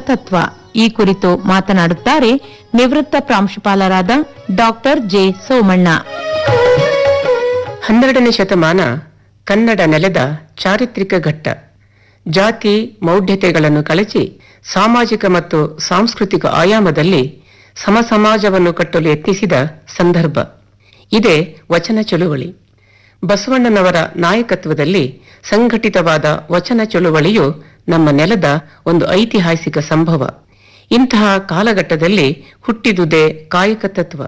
ತತ್ವ ಈ ಕುರಿತು ಮಾತನಾಡುತ್ತಾರೆ ನಿವೃತ್ತ ಪ್ರಾಂಶುಪಾಲರಾದ ಡಾಕ್ಟರ್ ಜೆ ಸೋಮಣ್ಣ ಹನ್ನೆರಡನೇ ಶತಮಾನ ಕನ್ನಡ ನೆಲೆದ ಚಾರಿತ್ರಿಕ ಘಟ್ಟ ಜಾತಿ ಮೌಢ್ಯತೆಗಳನ್ನು ಕಳಚಿ ಸಾಮಾಜಿಕ ಮತ್ತು ಸಾಂಸ್ಕೃತಿಕ ಆಯಾಮದಲ್ಲಿ ಸಮಸಮಾಜವನ್ನು ಕಟ್ಟಲು ಯತ್ನಿಸಿದ ಸಂದರ್ಭ ಇದೇ ವಚನ ಚಳುವಳಿ ಬಸವಣ್ಣನವರ ನಾಯಕತ್ವದಲ್ಲಿ ಸಂಘಟಿತವಾದ ವಚನ ಚಳುವಳಿಯು ನಮ್ಮ ನೆಲದ ಒಂದು ಐತಿಹಾಸಿಕ ಸಂಭವ ಇಂತಹ ಕಾಲಘಟ್ಟದಲ್ಲಿ ಹುಟ್ಟಿದುದೇ ಕಾಯಕ ತತ್ವ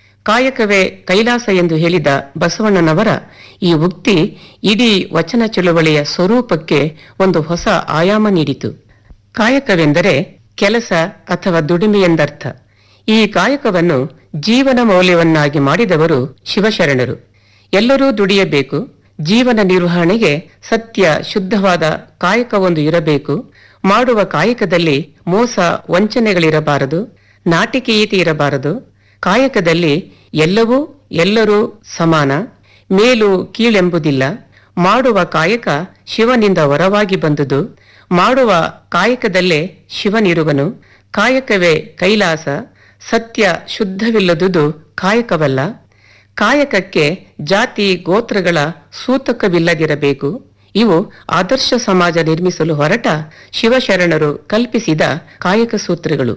ಕಾಯಕವೇ ಕೈಲಾಸ ಎಂದು ಹೇಳಿದ ಬಸವಣ್ಣನವರ ಈ ಉಕ್ತಿ ಇಡೀ ವಚನ ಚಳುವಳಿಯ ಸ್ವರೂಪಕ್ಕೆ ಒಂದು ಹೊಸ ಆಯಾಮ ನೀಡಿತು ಕಾಯಕವೆಂದರೆ ಕೆಲಸ ಅಥವಾ ದುಡಿಮೆ ಎಂದರ್ಥ ಈ ಕಾಯಕವನ್ನು ಜೀವನ ಮೌಲ್ಯವನ್ನಾಗಿ ಮಾಡಿದವರು ಶಿವಶರಣರು ಎಲ್ಲರೂ ದುಡಿಯಬೇಕು ಜೀವನ ನಿರ್ವಹಣೆಗೆ ಸತ್ಯ ಶುದ್ಧವಾದ ಕಾಯಕವೊಂದು ಇರಬೇಕು ಮಾಡುವ ಕಾಯಕದಲ್ಲಿ ಮೋಸ ವಂಚನೆಗಳಿರಬಾರದು ನಾಟಿಕೆಯೀತಿ ಇರಬಾರದು ಕಾಯಕದಲ್ಲಿ ಎಲ್ಲವೂ ಎಲ್ಲರೂ ಸಮಾನ ಮೇಲು ಕೀಳೆಂಬುದಿಲ್ಲ ಮಾಡುವ ಕಾಯಕ ಶಿವನಿಂದ ಹೊರವಾಗಿ ಬಂದುದು ಮಾಡುವ ಕಾಯಕದಲ್ಲೇ ಶಿವನಿರುವನು ಕಾಯಕವೇ ಕೈಲಾಸ ಸತ್ಯ ಶುದ್ಧವಿಲ್ಲದುದು ಕಾಯಕವಲ್ಲ ಕಾಯಕಕ್ಕೆ ಜಾತಿ ಗೋತ್ರಗಳ ಸೂತಕವಿಲ್ಲದಿರಬೇಕು ಇವು ಆದರ್ಶ ಸಮಾಜ ನಿರ್ಮಿಸಲು ಹೊರಟ ಶಿವಶರಣರು ಕಲ್ಪಿಸಿದ ಕಾಯಕ ಸೂತ್ರಗಳು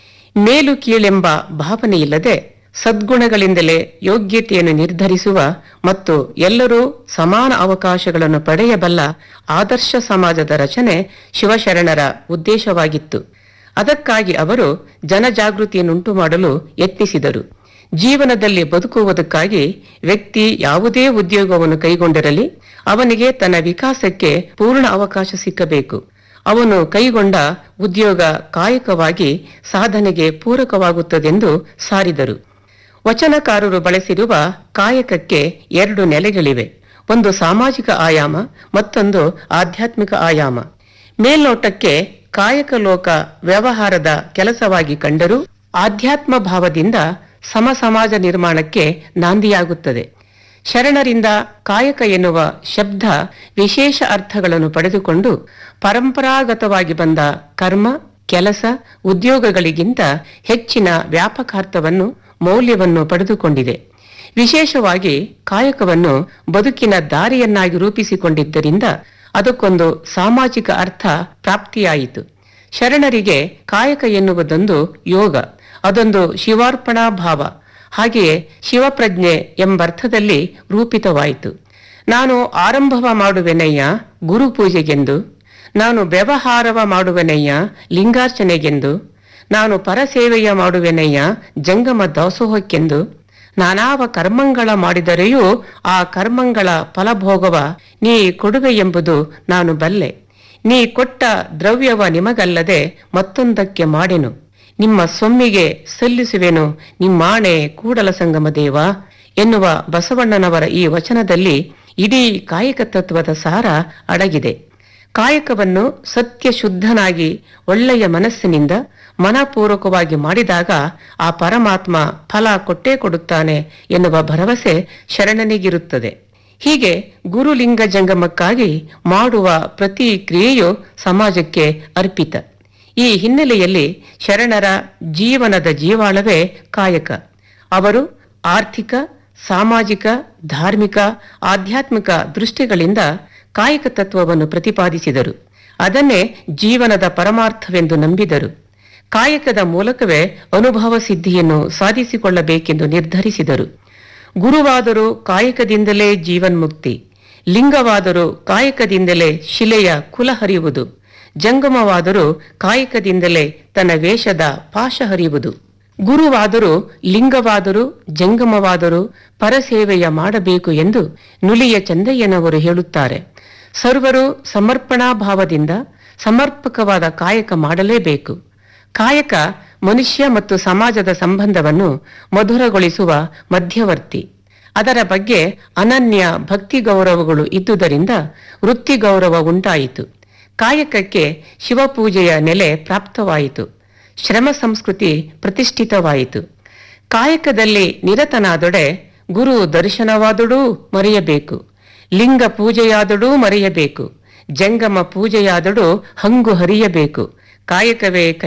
ಮೇಲು ಕೀಳೆಂಬ ಭಾವನೆಯಿಲ್ಲದೆ ಸದ್ಗುಣಗಳಿಂದಲೇ ಯೋಗ್ಯತೆಯನ್ನು ನಿರ್ಧರಿಸುವ ಮತ್ತು ಎಲ್ಲರೂ ಸಮಾನ ಅವಕಾಶಗಳನ್ನು ಪಡೆಯಬಲ್ಲ ಆದರ್ಶ ಸಮಾಜದ ರಚನೆ ಶಿವಶರಣರ ಉದ್ದೇಶವಾಗಿತ್ತು ಅದಕ್ಕಾಗಿ ಅವರು ಜನಜಾಗೃತಿಯನ್ನುಂಟು ಮಾಡಲು ಯತ್ನಿಸಿದರು ಜೀವನದಲ್ಲಿ ಬದುಕುವುದಕ್ಕಾಗಿ ವ್ಯಕ್ತಿ ಯಾವುದೇ ಉದ್ಯೋಗವನ್ನು ಕೈಗೊಂಡಿರಲಿ ಅವನಿಗೆ ತನ್ನ ವಿಕಾಸಕ್ಕೆ ಪೂರ್ಣ ಅವಕಾಶ ಸಿಕ್ಕಬೇಕು ಅವನು ಕೈಗೊಂಡ ಉದ್ಯೋಗ ಕಾಯಕವಾಗಿ ಸಾಧನೆಗೆ ಪೂರಕವಾಗುತ್ತದೆಂದು ಸಾರಿದರು ವಚನಕಾರರು ಬಳಸಿರುವ ಕಾಯಕಕ್ಕೆ ಎರಡು ನೆಲೆಗಳಿವೆ ಒಂದು ಸಾಮಾಜಿಕ ಆಯಾಮ ಮತ್ತೊಂದು ಆಧ್ಯಾತ್ಮಿಕ ಆಯಾಮ ಮೇಲ್ನೋಟಕ್ಕೆ ಕಾಯಕ ಲೋಕ ವ್ಯವಹಾರದ ಕೆಲಸವಾಗಿ ಕಂಡರೂ ಆಧ್ಯಾತ್ಮ ಭಾವದಿಂದ ಸಮ ಸಮಾಜ ನಿರ್ಮಾಣಕ್ಕೆ ನಾಂದಿಯಾಗುತ್ತದೆ ಶರಣರಿಂದ ಕಾಯಕ ಎನ್ನುವ ಶಬ್ದ ವಿಶೇಷ ಅರ್ಥಗಳನ್ನು ಪಡೆದುಕೊಂಡು ಪರಂಪರಾಗತವಾಗಿ ಬಂದ ಕರ್ಮ ಕೆಲಸ ಉದ್ಯೋಗಗಳಿಗಿಂತ ಹೆಚ್ಚಿನ ವ್ಯಾಪಕಾರ್ಥವನ್ನು ಮೌಲ್ಯವನ್ನು ಪಡೆದುಕೊಂಡಿದೆ ವಿಶೇಷವಾಗಿ ಕಾಯಕವನ್ನು ಬದುಕಿನ ದಾರಿಯನ್ನಾಗಿ ರೂಪಿಸಿಕೊಂಡಿದ್ದರಿಂದ ಅದಕ್ಕೊಂದು ಸಾಮಾಜಿಕ ಅರ್ಥ ಪ್ರಾಪ್ತಿಯಾಯಿತು ಶರಣರಿಗೆ ಕಾಯಕ ಎನ್ನುವುದೊಂದು ಯೋಗ ಅದೊಂದು ಶಿವಾರ್ಪಣಾ ಭಾವ ಹಾಗೆಯೇ ಶಿವಪ್ರಜ್ಞೆ ಎಂಬರ್ಥದಲ್ಲಿ ರೂಪಿತವಾಯಿತು ನಾನು ಆರಂಭವ ಮಾಡುವೆನಯ್ಯ ಗುರು ಪೂಜೆಗೆಂದು ನಾನು ವ್ಯವಹಾರವ ಮಾಡುವೆನಯ್ಯ ಲಿಂಗಾರ್ಚನೆಗೆಂದು ನಾನು ಪರಸೇವೆಯ ಮಾಡುವೆನಯ್ಯ ಜಂಗಮ ದಾಸೋಹಕ್ಕೆಂದು ನಾನಾವ ಕರ್ಮಂಗಳ ಮಾಡಿದರೆಯೂ ಆ ಕರ್ಮಂಗಳ ಫಲಭೋಗವ ನೀ ಕೊಡುವೆ ಎಂಬುದು ನಾನು ಬಲ್ಲೆ ನೀ ಕೊಟ್ಟ ದ್ರವ್ಯವ ನಿಮಗಲ್ಲದೆ ಮತ್ತೊಂದಕ್ಕೆ ಮಾಡೆನು ನಿಮ್ಮ ಸೊಮ್ಮಿಗೆ ಸಲ್ಲಿಸುವೆನು ನಿಮ್ಮಾಣೆ ಕೂಡಲ ಸಂಗಮ ದೇವ ಎನ್ನುವ ಬಸವಣ್ಣನವರ ಈ ವಚನದಲ್ಲಿ ಇಡೀ ಕಾಯಕ ತತ್ವದ ಸಾರ ಅಡಗಿದೆ ಕಾಯಕವನ್ನು ಸತ್ಯ ಶುದ್ಧನಾಗಿ ಒಳ್ಳೆಯ ಮನಸ್ಸಿನಿಂದ ಮನಪೂರ್ವಕವಾಗಿ ಮಾಡಿದಾಗ ಆ ಪರಮಾತ್ಮ ಫಲ ಕೊಟ್ಟೇ ಕೊಡುತ್ತಾನೆ ಎನ್ನುವ ಭರವಸೆ ಶರಣನಿಗಿರುತ್ತದೆ ಹೀಗೆ ಗುರುಲಿಂಗ ಜಂಗಮಕ್ಕಾಗಿ ಮಾಡುವ ಪ್ರತಿ ಕ್ರಿಯೆಯು ಸಮಾಜಕ್ಕೆ ಅರ್ಪಿತ ಈ ಹಿನ್ನೆಲೆಯಲ್ಲಿ ಶರಣರ ಜೀವನದ ಜೀವಾಳವೇ ಕಾಯಕ ಅವರು ಆರ್ಥಿಕ ಸಾಮಾಜಿಕ ಧಾರ್ಮಿಕ ಆಧ್ಯಾತ್ಮಿಕ ದೃಷ್ಟಿಗಳಿಂದ ಕಾಯಕ ತತ್ವವನ್ನು ಪ್ರತಿಪಾದಿಸಿದರು ಅದನ್ನೇ ಜೀವನದ ಪರಮಾರ್ಥವೆಂದು ನಂಬಿದರು ಕಾಯಕದ ಮೂಲಕವೇ ಅನುಭವ ಸಿದ್ಧಿಯನ್ನು ಸಾಧಿಸಿಕೊಳ್ಳಬೇಕೆಂದು ನಿರ್ಧರಿಸಿದರು ಗುರುವಾದರೂ ಕಾಯಕದಿಂದಲೇ ಜೀವನ್ಮುಕ್ತಿ ಲಿಂಗವಾದರೂ ಕಾಯಕದಿಂದಲೇ ಶಿಲೆಯ ಕುಲ ಹರಿಯುವುದು ಜಂಗಮವಾದರೂ ಕಾಯಕದಿಂದಲೇ ತನ್ನ ವೇಷದ ಪಾಶ ಹರಿಯುವುದು ಗುರುವಾದರೂ ಲಿಂಗವಾದರೂ ಜಂಗಮವಾದರೂ ಪರಸೇವೆಯ ಮಾಡಬೇಕು ಎಂದು ನುಲಿಯ ಚಂದಯ್ಯನವರು ಹೇಳುತ್ತಾರೆ ಸರ್ವರು ಸಮರ್ಪಣಾ ಭಾವದಿಂದ ಸಮರ್ಪಕವಾದ ಕಾಯಕ ಮಾಡಲೇಬೇಕು ಕಾಯಕ ಮನುಷ್ಯ ಮತ್ತು ಸಮಾಜದ ಸಂಬಂಧವನ್ನು ಮಧುರಗೊಳಿಸುವ ಮಧ್ಯವರ್ತಿ ಅದರ ಬಗ್ಗೆ ಅನನ್ಯ ಭಕ್ತಿ ಗೌರವಗಳು ಇದ್ದುದರಿಂದ ವೃತ್ತಿ ಗೌರವ ಉಂಟಾಯಿತು ಕಾಯಕಕ್ಕೆ ಶಿವಪೂಜೆಯ ನೆಲೆ ಪ್ರಾಪ್ತವಾಯಿತು ಶ್ರಮ ಸಂಸ್ಕೃತಿ ಪ್ರತಿಷ್ಠಿತವಾಯಿತು ಕಾಯಕದಲ್ಲಿ ನಿರತನಾದೊಡೆ ಗುರು ದರ್ಶನವಾದಡೂ ಮರೆಯಬೇಕು ಲಿಂಗ ಪೂಜೆಯಾದಡೂ ಮರೆಯಬೇಕು ಜಂಗಮ ಪೂಜೆಯಾದಡೂ ಹಂಗು ಹರಿಯಬೇಕು ಕಾಯಕವೇ